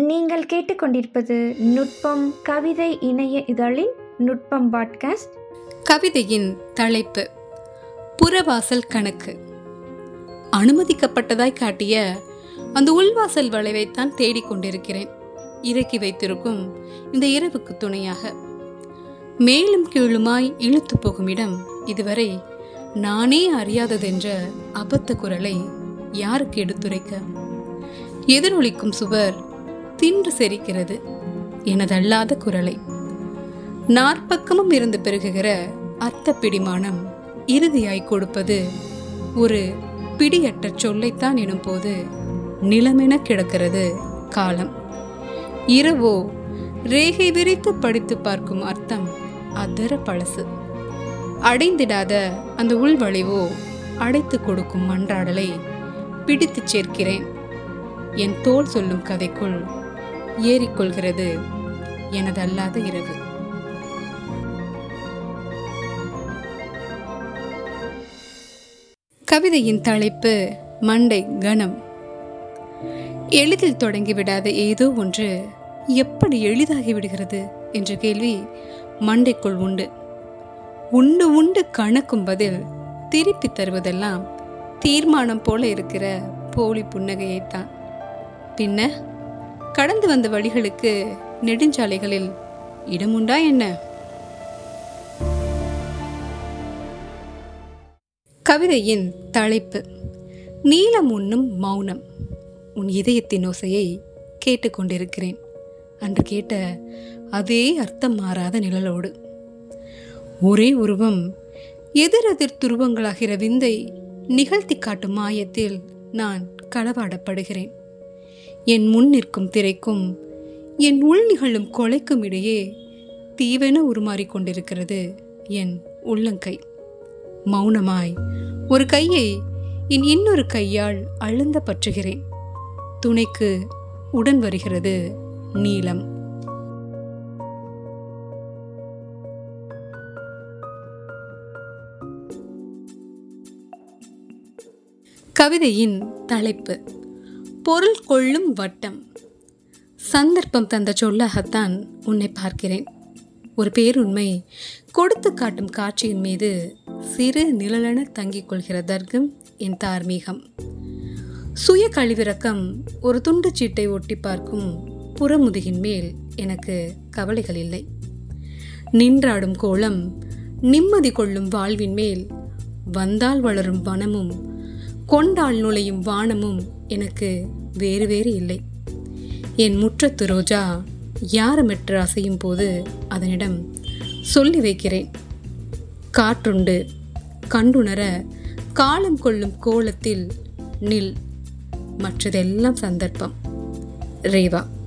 நீங்கள் கேட்டுக்கொண்டிருப்பது நுட்பம் கவிதை இணைய இதழின் நுட்பம் பாட்காஸ்ட் கவிதையின் தலைப்பு புறவாசல் கணக்கு அனுமதிக்கப்பட்டதாய் காட்டிய அந்த உள்வாசல் வளைவைத்தான் தேடிக்கொண்டிருக்கிறேன் இறக்கி வைத்திருக்கும் இந்த இரவுக்கு துணையாக மேலும் கீழுமாய் இழுத்து போகும் இடம் இதுவரை நானே அறியாததென்ற அபத்த குரலை யாருக்கு எடுத்துரைக்க எதிரொலிக்கும் சுவர் தின்று செரிக்கிறது எனதல்லாத குரலை நாற்பக்கமும் இருந்து பெருகுகிற அர்த்த பிடிமானம் இறுதியாய் கொடுப்பது ஒரு பிடியற்ற சொல்லைத்தான் எனும் போது நிலமென கிடக்கிறது காலம் இரவோ ரேகை விரித்து படித்து பார்க்கும் அர்த்தம் அதர பழசு அடைந்திடாத அந்த உள்வளைவோ அடைத்து கொடுக்கும் மன்றாடலை பிடித்துச் சேர்க்கிறேன் என் தோல் சொல்லும் கதைக்குள் ஏறிக்கொள்கிறது எனதல்லாத இரவு கவிதையின் தலைப்பு மண்டை கணம் எளிதில் தொடங்கிவிடாத ஏதோ ஒன்று எப்படி எளிதாகி விடுகிறது என்ற கேள்வி மண்டைக்குள் உண்டு உண்டு உண்டு கணக்கும் பதில் திருப்பி தருவதெல்லாம் தீர்மானம் போல இருக்கிற போலி புன்னகையைத்தான் பின்ன கடந்து வந்த வழிகளுக்கு நெடுஞ்சாலைகளில் இடமுண்டா என்ன கவிதையின் தலைப்பு நீலம் உண்ணும் மௌனம் உன் இதயத்தின் ஓசையை கேட்டுக்கொண்டிருக்கிறேன் அன்று கேட்ட அதே அர்த்தம் மாறாத நிழலோடு ஒரே உருவம் எதிரெதிர் துருவங்களாகிற விந்தை நிகழ்த்தி காட்டும் மாயத்தில் நான் களவாடப்படுகிறேன் என் முன் நிற்கும் திரைக்கும் என் உள் நிகழும் கொலைக்கும் இடையே தீவென உருமாறிக் கொண்டிருக்கிறது என் உள்ளங்கை மௌனமாய் ஒரு கையை என் இன்னொரு கையால் அழுந்த பற்றுகிறேன் துணைக்கு உடன் வருகிறது நீலம் கவிதையின் தலைப்பு பொருள் கொள்ளும் வட்டம் சந்தர்ப்பம் தந்த சொல்லாகத்தான் உன்னை பார்க்கிறேன் ஒரு பேருண்மை கொடுத்து காட்டும் காட்சியின் மீது சிறு நிழலென தங்கிக் கொள்கிற தர்க்கம் என் தார்மீகம் சுய கழிவிறக்கம் ஒரு துண்டுச் சீட்டை ஒட்டி பார்க்கும் புறமுதுகின் மேல் எனக்கு கவலைகள் இல்லை நின்றாடும் கோலம் நிம்மதி கொள்ளும் வாழ்வின் மேல் வந்தால் வளரும் வனமும் கொண்டால் நுழையும் வானமும் எனக்கு வேறு வேறு இல்லை என் முற்றத்து ரோஜா யாரமெற்று அசையும் போது அதனிடம் சொல்லி வைக்கிறேன் காற்றுண்டு கண்டுணர காலம் கொள்ளும் கோலத்தில் நில் மற்றதெல்லாம் சந்தர்ப்பம் ரேவா